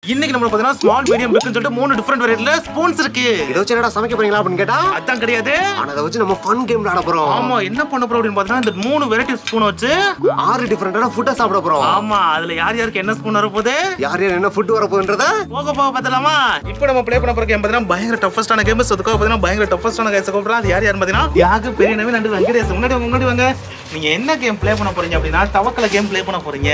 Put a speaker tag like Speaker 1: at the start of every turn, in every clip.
Speaker 1: இன்னைக்கு நம்ம பாத்தீங்கன்னா ஸ்மால் மீடியம் பிக்னு சொல்லிட்டு மூணு டிஃபரெண்ட் வெரைட்டில ஸ்பூன்ஸ் இருக்கு
Speaker 2: இதை வச்சு என்னடா சமைக்க போறீங்களா அப்படின்னு கேட்டா
Speaker 1: அதான் கிடையாது
Speaker 2: ஆனா அதை வச்சு நம்ம ஃபன் கேம் விளையாட போறோம்
Speaker 1: ஆமா என்ன பண்ண போறோம் அப்படின்னு பாத்தீங்கன்னா இந்த மூணு வெரைட்டி ஸ்பூன் வச்சு
Speaker 2: ஆறு டிஃபரெண்டான ஃபுட்டை சாப்பிட போறோம்
Speaker 1: ஆமா அதுல யார் யாருக்கு என்ன ஸ்பூன் வர போகுது
Speaker 2: யார் யார் என்ன ஃபுட் வர போகுன்றத
Speaker 1: போக போக பார்த்தலாமா இப்போ நம்ம ப்ளே பண்ண போற கேம் பார்த்தீங்கன்னா பயங்கர டஃபஸ்டான கேம் அதுக்காக பார்த்தீங்கன்னா பயங்கர டஃபஸ்டான கேஸ் கூப்பிடுறோம் அது யார் யார் பார்த்தீங்கன்னா யாருக்கு பெரிய நவீன் நண்டு வெங்கடேஷ் முன்னாடி வாங்க முன்னாடி வாங்க நீங்க என்ன கேம் ப்ளே பண்ண போறீங்க அப்படின்னா தவக்கல கேம் ப்ளே பண்ண போறீங்க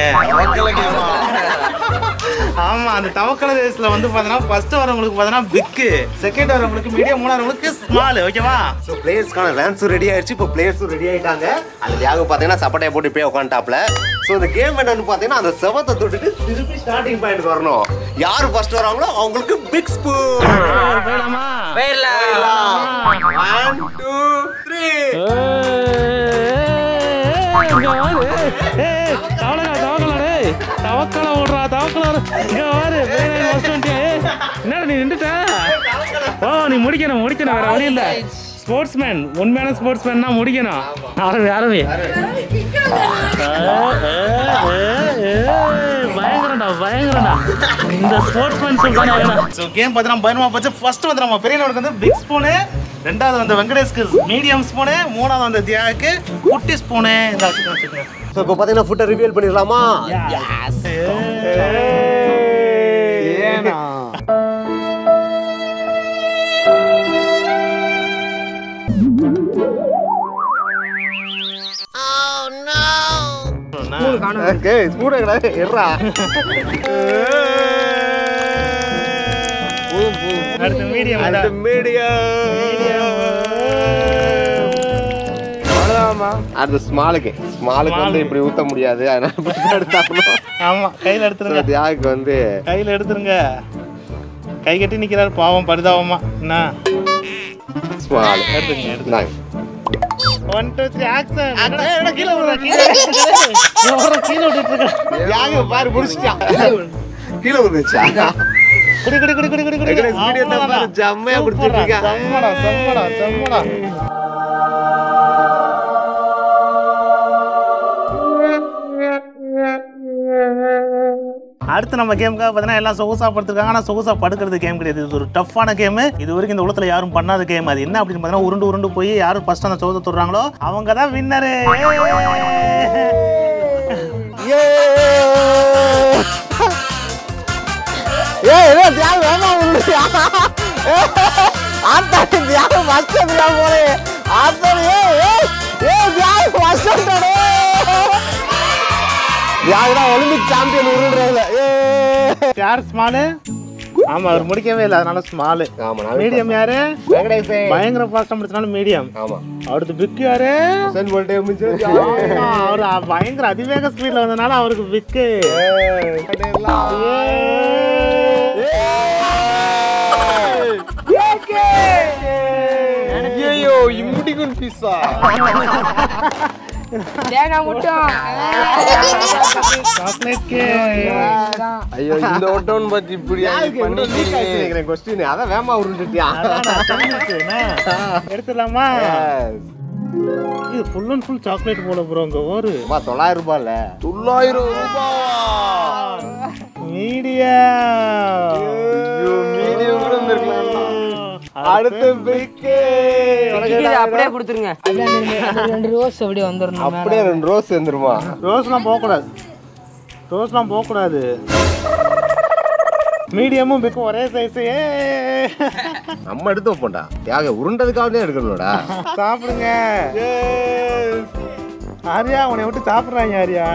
Speaker 1: ஆமா அந்த தவக்கல ரேஸ்ல வந்து பார்த்தீங்கன்னா ஃபர்ஸ்ட் வரவங்களுக்கு பார்த்தீங்கன்னா பிக்கு செகண்ட் வரவங்களுக்கு மீடியம் மூணாவதுங்களுக்கு ஸ்மால் ஓகேவா
Speaker 2: ஸோ பிளேயர்ஸ்க்கான வேன்ஸும் ரெடி ஆயிடுச்சு இப்போ பிளேயர்ஸும் ரெடி ஆயிட்டாங்க அது தியாக பார்த்தீங்கன்னா சப்பட்டையை போட்டு போய் உட்காந்துட்டாப்ல ஸோ இந்த கேம் என்னன்னு பார்த்தீங்கன்னா அந்த செவத்தை தொட்டுட்டு திருப்பி ஸ்டார்டிங் பாயிண்ட் வரணும் யார் ஃபர்ஸ்ட் வராங்களோ அவங்களுக்கு பிக் ஸ்பூன்
Speaker 1: வேணாமா
Speaker 2: ஒன் டூ த்ரீ
Speaker 1: என்னடா நீ நின்றுட்ட ஓ நீ முடிக்கணும் முடிக்கணும் வேற வழி இல்ல ஸ்போர்ட்ஸ்மேன் உண்மையான ஸ்போர்ட்ஸ்மேன்னா முடிக்கணும் ஆரம்பி ஆரம்பி பயங்கரம்டா பயங்கரம்டா இந்த ஸ்போர்ட்ஸ்மேன் சொல்றானே வேணாம் ஸோ கேம் பார்த்தீங்கன்னா பயணமா போச்சு ஃபர்ஸ்ட் வந்து நம்ம பெரியவனுக்கு வந்து பிக் ஸ்பூனு ரெண்டாவது வந்து வெங்கடேஷ்க்கு மீடியம் ஸ்பூனு மூணாவது வந்து தியாவுக்கு குட்டி ஸ்பூனு இந்த வச்சுக்கோங்க, வச்சுக்கோங்க.
Speaker 2: ஸோ இப்போ பார்த்தீங்கன்னா ஃபுட்டை ரிவீல் பண்ணிடலாமா ஓகே ஸ்பூன் கிடையாது எர்ரா
Speaker 1: அடுத்து மீடியம்
Speaker 2: அந்த மீடியம் அது ஸ்மாலுக்கு ஸ்மாலுக்கு வந்து இப்படி ஊத்த முடியாது அதனால இப்படி எடுத்தாகணும்
Speaker 1: ஆமா கையில எடுத்துருங்க
Speaker 2: தியாவுக்கு வந்து
Speaker 1: கையில எடுத்துருங்க கை கட்டி நிக்கிறாரு பாவம் பரிதாபமா என்ன
Speaker 2: ஸ்மால்
Speaker 1: எடுத்துங்க எடுத்து
Speaker 2: இந்தாங்க
Speaker 1: ஒன் டூ த்ரீ ஆக்சன் கீழே விடுறா கீழே விடுறா, கீழே விட்டுட்டு இருக்க
Speaker 2: தியாக பாரு முடிச்சிட்டான் கீழே விழுந்துச்சா
Speaker 1: குடி குடி குடி குடி குடி குடி
Speaker 2: வெங்கடேஷ் video தான் பாரு, செம்மையா குடிச்சிட்டு இருக்கான்.
Speaker 1: செம்மடா செம்மடா செம்மடா அடுத்து நம்ம கேமுக்காக பார்த்தீங்கன்னா எல்லாம் சொகுசா படுத்துருக்காங்க ஆனால் சொகுசா படுக்கிறது கேம் கிடையாது இது ஒரு டஃப்பான கேம் இது வரைக்கும் இந்த உலகத்தில் யாரும் பண்ணாத கேம் அது என்ன அப்படின்னு பார்த்தீங்கன்னா உருண்டு உருண்டு போய் யாரும் ஃபர்ஸ்ட் அந்த சோதத்தை தொடுறாங்களோ அவங்க தான் வின்னரு
Speaker 2: ஏய் என்ன தியாக வேமா விழுந்துயா ஆத்தாடி தியாக ஃபர்ஸ்ட் தியாக போறே ஆத்தாடி ஏய் ஏய் ஏய் தியாக ஃபர்ஸ்ட் வந்துடே தியாக தான் ஒலிம்பிக் சாம்பியன் உருள்றதுல ஏய்
Speaker 1: யார் ஸ்மாலு ஆமா அவர் முடிக்கவே இல்லை அதனால ஸ்மாலு
Speaker 2: ஆமா
Speaker 1: மீடியம் யாரு
Speaker 2: வெங்கடேஷ்
Speaker 1: பயங்கர ஃபாஸ்டா முடிச்சனால மீடியம்
Speaker 2: ஆமா
Speaker 1: அடுத்து பிக் யாரு
Speaker 2: சென் போல்ட்டே முடிஞ்சு
Speaker 1: ஆமா, அவரு பயங்கர அதிவேக ஸ்பீட்ல வந்தனால அவருக்கு பிக்கு
Speaker 2: ஐயோ இம்முடிக்கும் பீஸா
Speaker 3: தேங்காய் முட்டும்
Speaker 1: சாக்லேட் கே
Speaker 4: ஐயோ இந்த ஒட்டோன் பத்தி இப்படி பண்ணிட்டீங்க
Speaker 2: கொஸ்டின் அதான் வேமா உருண்டுட்டியா
Speaker 1: எடுத்துடலாமா இது ஃபுல் அண்ட் ஃபுல் சாக்லேட் போல ப்ரோ உங்க ஒரு
Speaker 2: அம்மா தொள்ளாயிரம் ரூபாய்ல
Speaker 4: தொள்ளாயிரம் ரூபாய்
Speaker 1: மீடியம்
Speaker 4: மீடியம் கூட இருந்திருக்கலாம்
Speaker 1: அடுத்து பிக்கு
Speaker 3: இது அப்படியே கொடுத்துருங்க அப்படியே அந்த ரெண்டு- ரெண்டு ரோஸ் அப்படியே வந்துடணும்
Speaker 2: அப்படியே ரெண்டு ரோஸ் வந்துருமா
Speaker 1: ரோஸ்லாம் போகக்கூடாது ரோஸ்லாம் போகக்கூடாது மீடியமும் பிக்கும் ஒரே சைஸ்
Speaker 2: நம்ம எடுத்து வைப்போம்டா தியாக உருண்டதுக்காகவே எடுக்கணும்டா
Speaker 1: சாப்பிடுங்க ஆரியா உன்னை விட்டு சாப்பிடுறாங்க ஆரியா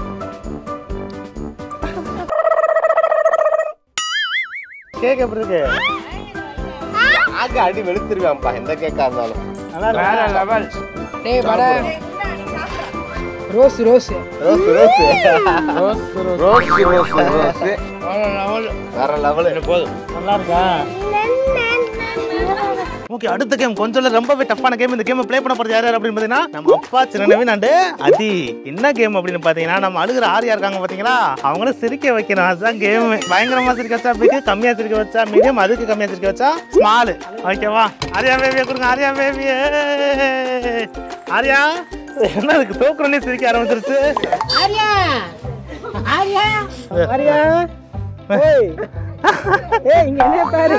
Speaker 1: கேக் எப்படி இருக்கு
Speaker 2: ஆக அடி வெளுத்துருவேன்ப்பா எந்த கேக்கா இருந்தாலும்
Speaker 1: நல்லா
Speaker 3: வேற
Speaker 1: இருக்கா?
Speaker 3: லெவல் டேய் பட rose rose
Speaker 2: rose rose
Speaker 1: rose rose
Speaker 2: rose rose rose
Speaker 1: வேற level.
Speaker 2: வேற லெவல் போதும்
Speaker 1: நல்லா இருக்கா ஓகே அடுத்த கேம் கொஞ்சம் இல்ல ரொம்பவே டஃப்பான கேம் இந்த கேம் ப்ளே பண்ண போறது யார் யார் அப்படின்னு பார்த்தீங்கன்னா நம்ம அப்பா சின்னவன் அண்டு அதி என்ன கேம் அப்படின்னு பார்த்தீங்கன்னா நம்ம அழுகிற ஆரியா இருக்காங்க பார்த்தீங்களா அவங்களும் சிரிக்க வைக்கணும் அதுதான் கேம் பயங்கரமா சிரிக்க வச்சா பிக்கு கம்மியா சிரிக்க வச்சா மீடியம் அதுக்கு கம்மியா சிரிக்க வச்சா ஸ்மால் ஓகேவா ஆரியா பேபியை கொடுங்க ஆரியா பேபி ஆரியா என்ன அதுக்கு தோக்குறனே சிரிக்க ஆரம்பிச்சிருச்சு
Speaker 3: ஆரியா ஆரியா
Speaker 1: ஆரியா
Speaker 3: ஏய் இங்க என்ன பாரு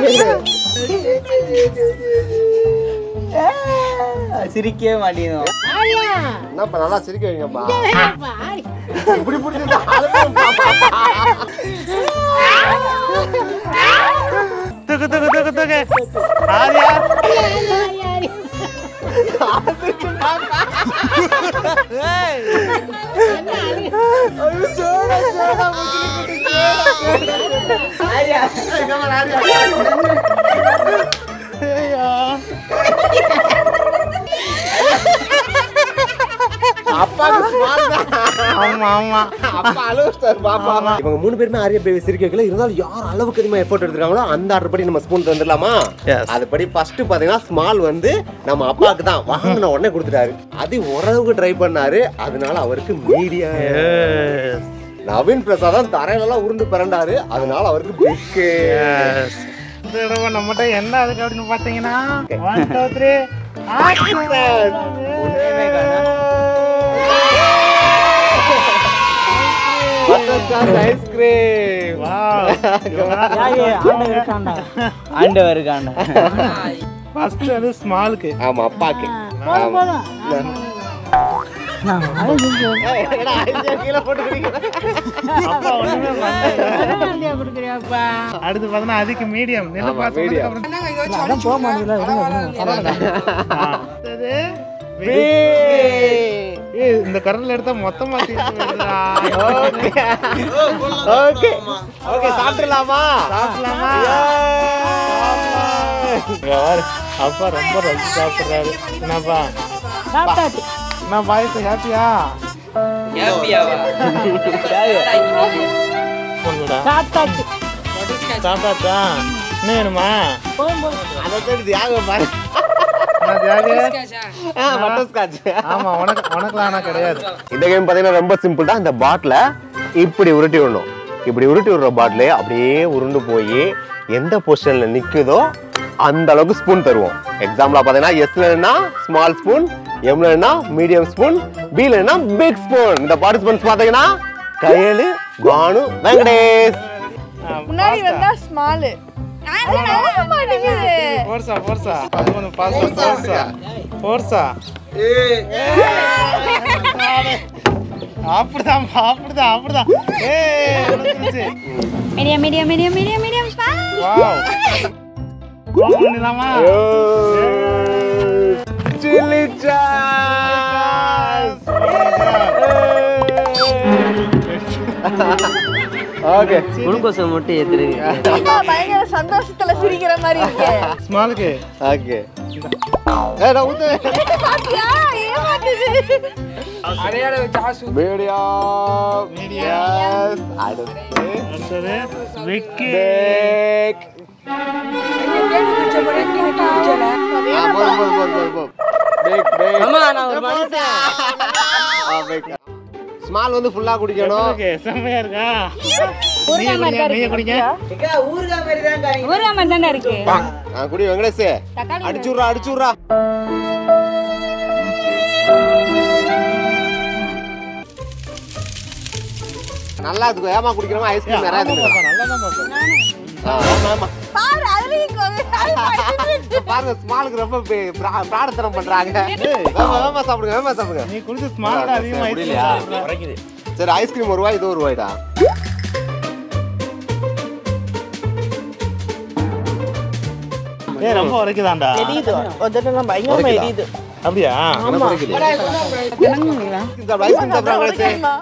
Speaker 3: சிரிக்கவே மாட்டேங்குது
Speaker 2: என்னப்பா நல்லா சிரிக்க வைங்கப்பா இப்படி பிடிச்சிருந்தா
Speaker 1: தூக்கு தூக்கு தூக்கு தூக்கு ஆரியா
Speaker 2: அப்பாவுக்கு small தான்.
Speaker 1: ஆமா ஆமா
Speaker 2: அப்பா அழுவிட்டாரு பாப்பா இவங்க மூணு பேருமே ஆரிய பேபி சிரிக்க வைக்கல இருந்தாலும் யார் அளவுக்கு அதிகமா எஃபோர்ட் எடுத்துருக்காங்களோ அந்த ஆர்டர் படி நம்ம ஸ்பூன் தந்துடலாமா
Speaker 1: Yes.
Speaker 2: அதுபடி ஃபர்ஸ்ட் பாத்தீங்கன்னா ஸ்மால் வந்து நம்ம அப்பாவுக்கு தான் வாங்கின உடனே கொடுத்துட்டாரு அது ஓரளவுக்கு ட்ரை பண்ணாரு அதனால அவருக்கு மீடியம்
Speaker 1: Yes.
Speaker 2: நவீன் பிரசாத் தான் தரையிலலாம் உருண்டு பிறண்டாரு அதனால அவருக்கு பிக்கு
Speaker 1: Yes. இந்த தடவை நம்மகிட்ட என்ன அதுக்கு அப்படின்னு பார்த்தீங்கன்னா ஒன் டூ த்ரீ
Speaker 2: ஐஸ்கிரீம்
Speaker 3: ஆண்டவர் இருக்காண்டா
Speaker 1: ஃபர்ஸ்ட் அது ஸ்மாலுக்கு
Speaker 2: ஆமா அப்பாக்கு
Speaker 1: அப்பா ஒண்ணுமே பண்ணல. அடுத்து பார்த்தா அதுக்கு மீடியம் நெல்லு பாஸ்
Speaker 2: medium.
Speaker 1: அடுத்தது ஏய், இந்த கரண்ட்ல எடுத்தா மொத்தமா தீர்ந்து போயிடுதுடா.
Speaker 2: ஓகே ஓகே சாப்பிடலாமா
Speaker 1: சாப்பிடலாமா? இங்க பாரு, அப்பா ரொம்ப ரசிச்சு சாப்பிடுறாரு என்னப்பா என்ன பாயச ஹாப்பியா சொல்லுடா சாப்பிட்டாச்சா என்ன வேணுமா
Speaker 2: அதை தேடி தியாகம் பாரு
Speaker 1: என்ன தியாகு?
Speaker 2: பட்டர்ஸ்காட்ச்
Speaker 1: ஆமா உனக்கு உனக்குலாம் ஆனா கிடையாது
Speaker 2: இந்த கேம் பார்த்தீங்கன்னா ரொம்ப சிம்பிள் தான் இந்த பாட்டில இப்படி உருட்டி விடணும் இப்படி உருட்டி விடுற பாட்டிலே அப்படியே உருண்டு போய் எந்த பொசிஷன்ல நிக்குதோ அந்த அளவுக்கு ஸ்பூன் தருவோம் எக்ஸாம்பிளா பார்த்தீங்கன்னா எஸ்லன்னா ஸ்மால் ஸ்பூன் எம்லன்னா மீடியம் ஸ்பூன் பிலன்னா பிக் ஸ்பூன் இந்த பார்ட்டிசிபென்ட்ஸ் பார்த்தீங்கன்னா கயலு பானு வெங்கடேஷ்
Speaker 5: முன்னாடி வந்தா ஸ்மாலு
Speaker 1: போர்சா போர்சா அது கொஞ்சம் பாசா போர்சா போர்சா அப்படிதான் அப்படிதான் அப்படிதான் ஏய் விழுந்துருச்சு.
Speaker 5: Medium medium medium medium medium
Speaker 1: wow wow பண்ணிடலாமா
Speaker 2: சில்லி சாஸ் ஓகே
Speaker 3: குளுக்கோஸை மட்டும் ஏத்துருக்கு
Speaker 5: பயங்கர சந்தோஷத்துல சிரிக்கிற மாதிரி இருக்கு
Speaker 1: ஸ்மாலுக்கு
Speaker 2: ஓகே ஏய் நான் ஊத்து
Speaker 5: பாத்தியா ஏமாத்துது
Speaker 2: மீடியம் மீடியம் அடுத்து
Speaker 1: அடுத்தது விக்கி
Speaker 2: பேக் ஆ போதும் போதும் போதும் போதும் போதும் பேக் பேக்
Speaker 3: அம்மா நான் ஒரு மனுஷன்
Speaker 2: ஆ பேக் ஸ்மால் வந்து ஃபுல்லா குடிக்கணும்
Speaker 1: ஓகே செம்மையா இருக்கா நீங்க குடிங்க நீங்க குடிங்க
Speaker 3: ஊறுகாய் மாதிரி தான் காரியம்
Speaker 5: ஊறுகாய் மாதிரி தானே இருக்கு
Speaker 2: ஆ குடி வெங்கடேஷ்
Speaker 5: தக்காளி
Speaker 2: அடிச்சு விட்றா அடிச்சு விட்றா நல்லா இருக்கு ஏமா குடிக்கிறோமா ஐஸ்கிரீம் நிறைய இருக்கு
Speaker 1: நல்லா தான் பாப்பா
Speaker 2: ஆ, ஆமா, ஆமா.
Speaker 5: பாரு அதுலயும் கொ-
Speaker 2: பாருங்க ஸ்மாலுக்கு ரொம்ப பே- பிரா- பிராடத்தனம் பண்றாங்க வேமா வேமா சாப்பிடுங்க வேமா சாப்பிடுங்க
Speaker 1: நீ குடிச்சு ஸ்மாலோட அதிகமா
Speaker 2: முடியலையா? சரி ஐஸ்கிரீம் ஒரு ரூபாய் இது ஒரு ரூபாய்டா
Speaker 1: ஏய் ரொம்ப உரைக்குதாண்டா
Speaker 3: எரியுது உதட்டெல்லாம் பயங்கரமா எரியுது
Speaker 1: அப்படியா
Speaker 2: என்ன குறைக்குது சாப்பிடு, ஐஸ்கிரீம் சாப்பிடுறாங்க
Speaker 5: தெரியுமா?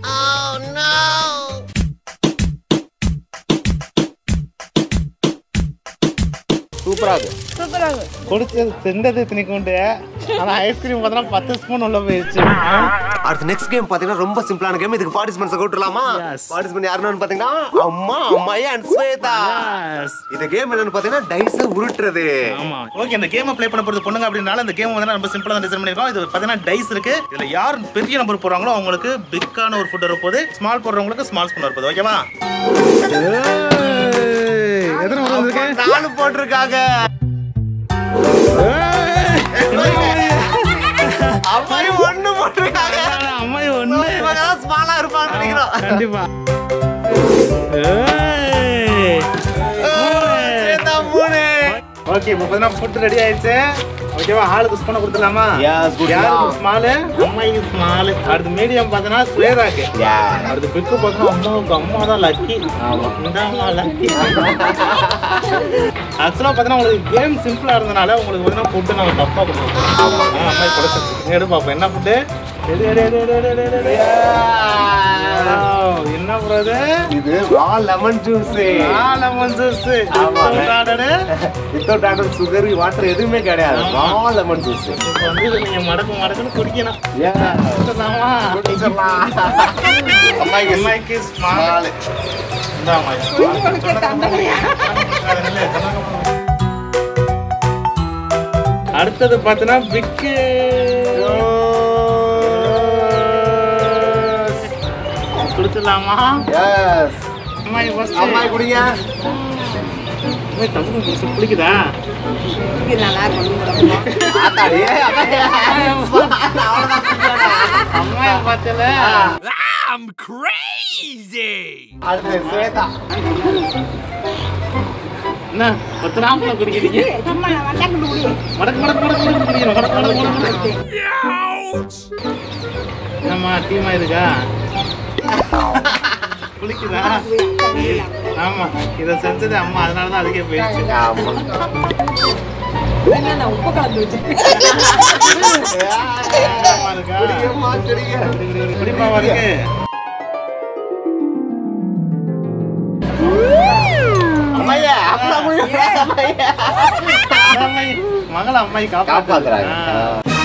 Speaker 2: சூப்பரா இருக்கு
Speaker 5: சூப்பரா இருக்கு.
Speaker 1: குடிச்சது திண்டது திணிக்குண்டு ஆனா ஐஸ்கிரீம் பார்த்தா பத்து ஸ்பூன் உள்ள போயிடுச்சு
Speaker 2: அடுத்து நெக்ஸ்ட் கேம் பாத்தீங்கன்னா ரொம்ப சிம்பிளான கேம் இதுக்கு பார்ட்டிசிபென்ட்ஸ் கூட்டலாமா பார்ட்டிசிபென்ட் யாருன்னு பாத்தீங்கன்னா அம்மா அம்மாயா அண்ட் ஸ்வேதா இந்த கேம் என்னன்னு பாத்தீங்கன்னா டைஸ் உருட்டுறது
Speaker 1: ஆமா ஓகே இந்த கேமை ப்ளே பண்ண போறது பொண்ணுங்க அப்படினால இந்த கேம் வந்து ரொம்ப சிம்பிளா டிசைன் பண்ணிருக்கோம் இது பாத்தீங்கன்னா டைஸ் இருக்கு இதுல யார் பெரிய நம்பர் போறாங்களோ அவங்களுக்கு பிக்கான ஒரு ஃபுட் வரப்போகுது ஸ்மால் போடுறவங்களுக்கு ஸ்மால் ஸ்பூன் வரப்போகுது ஓகேவா எத்தனை முறை வந்திருக்கு
Speaker 2: நாலு போட்டிருக்காங்க அம்மாயும் ஒண்ணு போட்டிருக்காங்க
Speaker 1: அம்மா ஒண்ணு
Speaker 2: ஸ்மாலா இருப்பான்னு நினைக்கிறோம்
Speaker 1: கண்டிப்பா ஏய். ஓகே இப்போ பார்த்தீங்கன்னா ஃபுட் ரெடி ஆயிடுச்சு ஓகேவா ஆளுக்கு ஸ்பூனை கொடுத்துடலாமா
Speaker 2: Yes, good
Speaker 1: யாருக்கு
Speaker 2: job.
Speaker 1: ஸ்மாலு அம்மாய்க்கு ஸ்மாலு அடுத்து மீடியம் பார்த்தீங்கன்னா ஸ்வேராக்கு அடுத்து பிக்கு பார்த்தோன்னா அம்மாவுக்கு அம்மா தான் லக்கி இந்த அம்மா லக்கி ஆக்சுவலாக பார்த்தீங்கன்னா உங்களுக்கு கேம் சிம்பிளாக இருந்தனால உங்களுக்கு பார்த்தீங்கன்னா ஃபுட்டு நாங்கள் தப்பாக கொடுத்துருக்கோம் அம்மா கொடுத்துருச்சு எடு பார்ப்போம் என்ன ஃபுட்டு எடு எடு எடு எடு எடு எடு எடு எடு Wow, என்ன ப்ரோ இது
Speaker 2: இது raw lemon juice
Speaker 1: lemon juice
Speaker 2: without added sugar water எதுவுமே கிடையாது ரா லெமன் ஜூஸ்
Speaker 1: இப்போ வந்து இதை நீங்க மடக்கு மடக்குன்னு குடிக்கணும் குடிச்சிடலாமா?
Speaker 2: அம்மாய்க்கு
Speaker 1: அம்மாய்க்கு small. இந்தா அம்மாய்க்கு. அது இல்ல, சொன்னாங்க. அடுத்தது பார்த்தீங்கன்னா பிக்கு குடிச்சிடலாமா
Speaker 2: எஸ்
Speaker 1: அம்மாய் ஃபர்ஸ்ட்
Speaker 2: அம்மாய் குடிங்க
Speaker 1: அம்மாய் தமிழ் குடிச்சு குளிக்குதா
Speaker 2: ஆத்தாடி
Speaker 1: அம்மாய் பார்த்தல
Speaker 2: அது ஸ்வேதா
Speaker 1: என்ன பத்து நாமல குடிக்கிறீங்க
Speaker 5: சும்மா நான் வந்தாக்கு குடி
Speaker 1: மடக்கு மடக்கு மடக்கு மடக்கு குடிக்கணும் மடக்கு மடக்கு மடக்கு மடக்கு என்னம்மா டீமா இருக்கா குளிக்குதா ஆமா இதை செஞ்சது அம்மா அதனால தான் அதுக்கே போயிடுச்சு
Speaker 2: ஆமா
Speaker 3: நான் உப்பு கலந்து வச்சிருக்கேன்
Speaker 1: அம்மா இருக்கா
Speaker 2: குடிங்கம்மா குடிங்க
Speaker 1: குடிப்பாவா இருக்கு
Speaker 2: அம்மையா அப்பா குடிங்க
Speaker 1: அம்மாயி- மகளை அம்மாயி காப்பாத்துறாங்க
Speaker 2: காப்பாத்துறாங்க